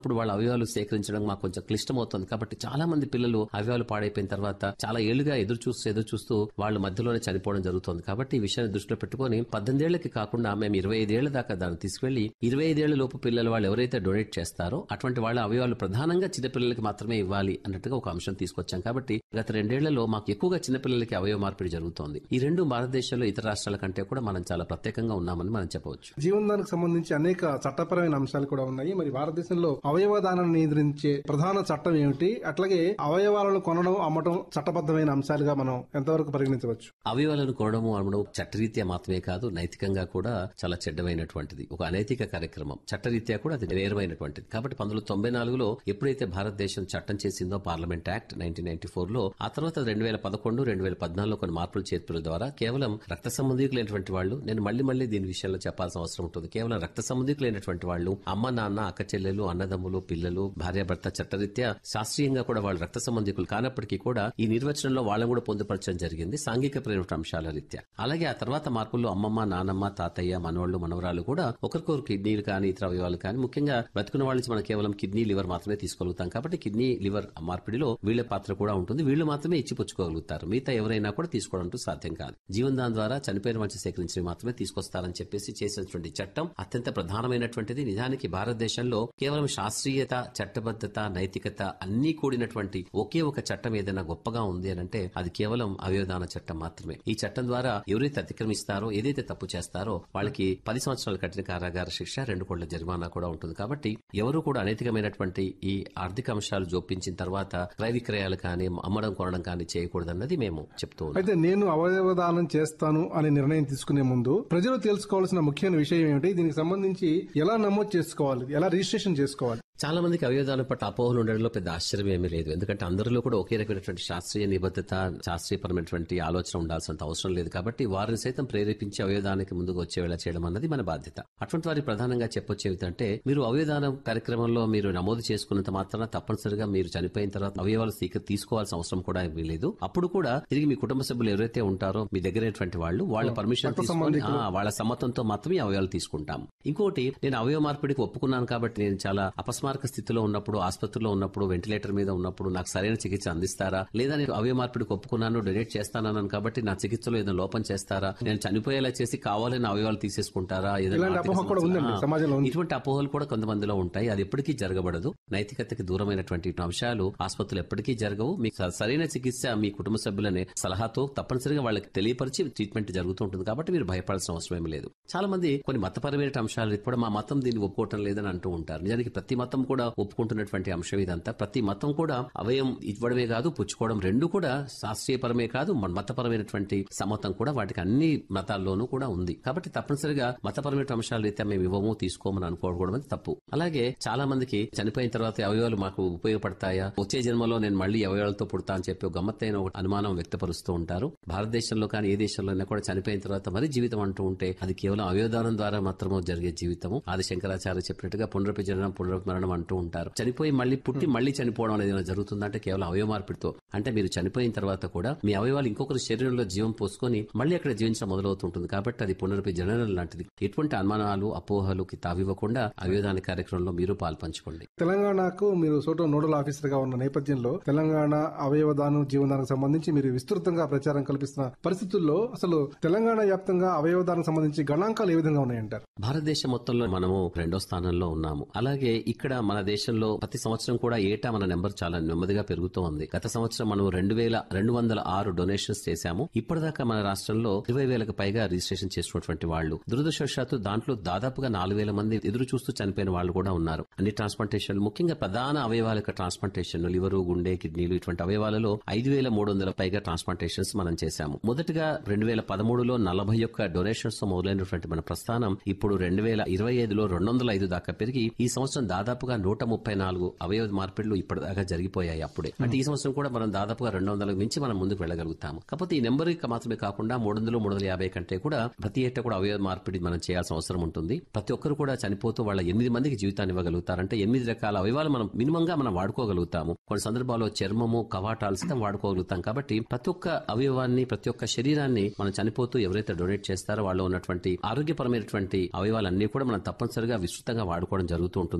ఇప్పుడు వాళ్ళ అవయవాలు సేకరించడం మాకు కొంచెం క్లిష్టమవుతుంది కాబట్టి చాలా మంది పిల్లలు అవయవాలు పాడైపోయిన తర్వాత చాలా ఏళ్లుగా ఎదురు చూస్తూ ఎదురు చూస్తూ వాళ్ళు మధ్యలోనే చనిపోవడం జరుగుతుంది కాబట్టి ఈ విషయాన్ని దృష్టిలో పెట్టుకుని పద్దెనిమిదేళ్లకి కాకుండా మేము ఇరవై ఐదేళ్ల దాకా దాన్ని తీసుకెళ్లి ఇరవై ఐదేళ్ల లోపు పిల్లలు వాళ్ళు ఎవరైతే డొనేట్ చేస్తారో అటువంటి వాళ్ళ అవయవాలు ప్రధానంగా చిన్నపిల్లలకి మాత్రమే ఇవ్వాలి అన్నట్టుగా ఒక అంశం తీసుకొచ్చాం కాబట్టి గత రెండేళ్లలో మాకు ఎక్కువగా చిన్నపిల్లలకి అవయవ మార్పిడి జరుగుతోంది ఈ రెండు భారతదేశంలో ఇతర రాష్ట్రాల కంటే కూడా మనం చాలా ప్రత్యేకంగా ఉన్నామని మనం చెప్పవచ్చు జీవనదానికి సంబంధించి అనేక చట్టపరమైన అంశాలు కూడా ఉన్నాయి మరి భారతదేశంలో అవయవదానాన్ని నియంత్రించే ప్రధాన చట్టం ఏమిటి అట్లాగే అవయవాలను కొనడం అమ్మటం చట్టబద్దమైన అంశాలుగా మనం ఎంతవరకు పరిగణించవచ్చు అవయవాలను కొనడము అమ్మడం చట్టరీత్యా మాత్రమే కాదు నైతికంగా కూడా చాలా చెడ్డమైనటువంటిది ఒక అనైతిక కార్యక్రమం చట్టరీత్యా కూడా అది నేరమైనటువంటిది కాబట్టి పంతొమ్మిది తొంభై నాలుగులో ఎప్పుడైతే భారతదేశం చట్టం చేసిందో parliament act nineteen ninety four లో ఆ తర్వాత రెండు వేల పదకొండు రెండు వేల పద్నాలుగులో కొన్ని మార్పులు చేర్పుల ద్వారా కేవలం రక్త సంబంధికులైనటువంటి వాళ్ళు నేను మళ్లీ మళ్లీ దీని విషయంలో చెప్పాల్సిన అవసరం ఉంటుంది కేవలం రక్త సంబంధికులైనటువంటి వాళ్ళు అమ్మ నాన్న అక్క చెల్లెలు అన్నదమ్ములు పిల్లలు భార్యాభర్త చట్టరీత్యా శాస్త్రీయంగా కూడా వాళ్ళు రక్త సంబంధికులు కానప్పటికీ కూడా ఈ నిర్వచనంలో వాళ్ళని కూడా పొందుపరచడం జరిగింది సాంఘిక ప్రేరణ అంశాల రీత్యా అలాగే ఆ తర్వాత మార్పుల్లో అమ్మమ్మ నానమ్మ తాతయ్య మనవాళ్లు మనవరాలు కూడా ఒకరికొకరు కిడ్నీలు కానీ ఇతర అవయవాలు కానీ ముఖ్యంగా బతుకున్న వాళ్ళ నుంచి మనం కేవలం కిడ్నీ లివర్ మాత్రమే తీసుకోగలుగుతాం కాబట్టి కిడ్నీ లివర్ మార్పిడిలో వీళ్ళ పాత్ర కూడా ఉంటుంది వీళ్ళు మాత్రమే ఇచ్చిపుచ్చుకోగలుగుతారు మిగతా ఎవరైనా కూడా తీసుకోవడం అంటూ సాధ్యం కాదు జీవనదాన్ ద్వారా చనిపోయిన మంచి సేకరించినవి మాత్రమే తీసుకొస్తారని చెప్పేసి చేసినటువంటి చట్టం అత్యంత ప్రధానమైనటువంటిది నిజానికి భారతదేశంలో కేవలం శాస్త్రీయత చట్టబద్దత నైతికత అన్ని కూడినటువంటి ఒకే ఒక చట్టం ఏదైనా గొప్పగా ఉంది అని అంటే అది కేవలం అవయవదాన చట్టం మాత్రమే ఈ చట్టం ద్వారా ఎవరైతే అతిక్రమిస్తారో ఏదైతే తప్పు చేస్తారో వాళ్ళకి పది సంవత్సరాల కఠిన కారాగార శిక్ష రెండు కోట్ల జరిమానా కూడా ఉంటుంది కాబట్టి ఎవరు కూడా అనైతికమైనటువంటి ఈ ఆర్థిక అంశాలు జోపించిన తర్వాత క్రయ విక్రయాలు కానీ అమ్మడం కొనడం కానీ చేయకూడదన్నది మేము చెప్తూ ఉన్నాం అయితే నేను అవయవదానం చేస్తాను అనే నిర్ణయం తీసుకునే ముందు ప్రజలు తెలుసుకోవాల్సిన ముఖ్యమైన విషయం ఏమిటి దీనికి సంబంధించి ఎలా నమోదు చేసుకోవాలి ఎలా రిజిస్ట్రేషన్ చేసుకోవాలి చాలా మందికి అవయవదానం పట్ల అపోహలు ఉండడంలో పెద్ద ఆశ్చర్యం ఏమీ లేదు ఎందుకంటే అందరిలో కూడా ఒకే రకమైనటువంటి శాస్త్రీయ నిబద్ధత శాస్త్రీయపరమైనటువంటి ఆలోచన ఉండాల్సినంత అవసరం లేదు కాబట్టి వారిని సైతం ప్రేరేపించి అవయవదానానికి ముందుకు వచ్చేలా చేయడం అన్నది మన బాధ్యత అటువంటి వారి ప్రధానంగా చెప్పొచ్చేవి అంటే మీరు అవయవదానం కార్యక్రమంలో మీరు నమోదు చేసుకున్నంత మాత్రాన తప్పనిసరిగా మీరు చనిపోయిన తర్వాత అవయవాలు సీక తీసుకోవాల్సిన అవసరం కూడా ఏమీ లేదు అప్పుడు కూడా తిరిగి మీ కుటుంబ సభ్యులు ఎవరైతే ఉంటారో మీ దగ్గరైనటువంటి వాళ్ళు వాళ్ళ పర్మిషన్ రక్త తీసుకొని సంబంధికులు. ఆ, వాళ్ళ సమ్మతంతో మాత్రమే ఈ అవయవాలు తీసుకుంటాం ఇంకోటి నేను అవయవ మార్పిడికి ఒప్పుకున్నాను కాబట్టి నేను చాలా అపస్మారక స్థితిలో ఉన్నప్పుడు ఆసుపత్రిలో ఉన్నప్పుడు వెంటిలేటర్ మీద ఉన్నప్పుడు నాకు సరైన చికిత్స అందిస్తారా లేదా నేను అవయవ మార్పిడికి ఒప్పుకున్నాను డొనేట్ చేస్తానన్నాను కాబట్టి నా చికిత్సలో ఏదైనా లోపం చేస్తారా నేను చనిపోయేలా చేసి కావాలని అవయవాలు తీసేసుకుంటారా ఏదైనా ఇలాంటి ఆర్థిక అపోహ కూడా సమస్య- ఉందండి, ఆ, సమాజంలో ఉంది. ఇటువంటి అపోహలు కూడా కొంతమందిలో ఉంటాయి అది ఎప్పటికీ జరగబడదు నైతికతకి దూరమైనటువంటి అంశాలు ఆసుపత్రులు ఎప్పటికీ జరగవు మీకు స- సరైన చికిత్స మీ కుటుంబ సభ్యులనే సలహాతో తప్పనిసరిగా వాళ్ళకి తెలియపరిచి ట్రీట్మెంట్ జరుగుతూ ఉంటుంది కాబట్టి మీరు భయపడాల్సిన అవసరం ఏమీ లేదు చాలా మంది కొన్ని మతపరమైన అంశాలు కూడా మా మతం దీన్ని ఒప్పుకోవటం లేదని అంటూ ఉంటారు నిజానికి ప్రతి మతం కూడా ఒప్పుకుంటున్నటువంటి అంశం ఇదంతా ప్రతి మతం కూడా అవయం ఇవ్వడమే కాదు పుచ్చుకోవడం రెండు కూడా శాస్త్రీయపరమే కాదు మన మతపరమైనటువంటి సమ్మతం కూడా వాటికి అన్ని మతాల్లోనూ కూడా ఉంది కాబట్టి తప్పనిసరిగా మతపరమైన అంశాలు రీత్యా మేము ఇవ్వము తీసుకోమని అనుకోవడం అనేది తప్పు అలాగే చాలా మందికి చనిపోయిన తర్వాత ఈ అవయవాలు మాకు ఉపయోగపడతాయా వచ్చే జన్మలో నేను మళ్ళీ ఈ అవయవాలతో పుడతా అని చెప్పి ఒక గమ్మత్తైన ఒక అనుమానం వ్యక్తపరుస్తూ ఉంటారు భారతదేశంలో కానీ ఏ దేశంలోనే కూడా చనిపోయిన తర్వాత మరి జీవితం అంటూ ఉంటే అది కేవలం అవయవదానం ద్వారా మాత్రమే జరిగే జీవితము ఆది శంకరాచార్య చెప్పినట్టుగా పునరపి జననం పునరుమరణం అంటూ ఉంటారు చనిపోయి మళ్ళీ పుట్టి మళ్ళీ చనిపోవడం అనేది ఏమైనా జరుగుతుందంటే కేవలం అవయవ మార్పిడితో అంటే మీరు చనిపోయిన తర్వాత కూడా మీ అవయవాలు ఇంకొకరి శరీరంలో జీవం పోసుకొని మళ్ళీ అక్కడ జీవించడం మొదలవుతుంటుంది కాబట్టి అది పునరపి జననం లాంటిది ఎటువంటి అనుమానాలు అపోహలుకి తావివ్వకుండా అవయవదాన కార్యక్రమంలో మీరు పాల్పంచుకోండి తెలంగాణకు మీరు సోటో నోడల్ ఆఫీసర్ గా ఉన్న నేపథ్యంలో తెలంగాణ అవయవదానం జీవనదానికి సంబంధించి మీరు విస్తృతంగా ప్రచారం కల్పిస్తున్న పరిస్థితుల్లో అసలు తెలంగాణ వ్యాప్తంగా అవయవదానం సంబంధించి గణాంకాలు ఏ విధంగా ఉన్నాయంటారు భారతదేశం మొత్తంలో మనము రెండో స్థానంలో ఉన్నాము అలాగే ఇక్కడ మన దేశంలో ప్రతి సంవత్సరం కూడా ఏటా మన నెంబర్ చాలా నెమ్మదిగా పెరుగుతూ ఉంది గత సంవత్సరం మనం రెండు వేల రెండు వందల ఆరు డొనేషన్స్ చేశాము ఇప్పటిదాకా మన రాష్ట్రంలో ఇరవై వేలకు పైగా రిజిస్ట్రేషన్ చేసినటువంటి వాళ్ళు దురదృష్టవశాత్తు దాంట్లో దాదాపుగా నాలుగు వేల మంది ఎదురు చూస్తూ చనిపోయిన వాళ్ళు కూడా ఉన్నారు అన్ని ట్రాన్స్ప్లాంటేషన్ ముఖ్యంగా ప్రధాన అవయవాల యొక్క ట్రాన్స్ప్లాంటేషన్ లివరు గుండె కిడ్నీలు ఇటువంటి అవయవాలలో ఐదు వేల మూడు వందల పైగా ట్రాన్స్ప్లాంటేషన్స్ మనం చేశాము మొదటగా రెండు వేల పదమూడులో నలభై ఒక్క డొనేషన్స్ తో మొదలైనటువంటి మన ప్రస్థానం ఇప్పుడు రెండు వేల ఇరవై ఐదులో రెండు వందల ఐదు దాకా పెరిగి ఈ సంవత్సరం దాదాపుగా నూట ముప్పై నాలుగు అవయవ మార్పిడులు ఇప్పటిదాకా జరిగిపోయాయి అప్పుడే అంటే ఈ సంవత్సరం కూడా మనం దాదాపుగా రెండు వందలకు మించి మనం ముందుకు వెళ్ళగలుగుతాము కాకపోతే ఈ నెంబర్ మాత్రమే కాకుండా మూడు వందలు మూడు వందల యాభై కంటే కూడా ప్రతి ఏటా కూడా అవయవ మార్పిడి మనం చేయాల్సిన అవసరం ఉంటుంది ప్రతి ఒక్కరు కూడా చనిపోతూ వాళ్ళ ఎనిమిది మందికి జీవితాన్ని ఇవ్వగలుగుతారంటే ఎనిమిది రకాల అవయవాలు మనం మినిమం గా మనం వాడుకోగలుగుతాము కొన్ని సందర్భాల్లో చర్మము కవాటాలు సైతం వాడుకోగలుగుతాం కాబట్టి ప్రతి ఒక్క అవయవాన్ని ప్రతి ఒక్క శరీరాన్ని మనం చనిపోతూ ఎవరైతే డొనేట్ చేస్తారో వాళ్ళు ఉన్నటువంటి ఆరోగ్యపరమైనటువంటి అవయవాలన్నీ కూడా మనం తప్పనిసరిగా విస్తృతంగా వాడుకోవడం జరుగుతూ ఉంటుంది ఇప్పటిదాకా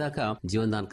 దాకా జీవనదాన్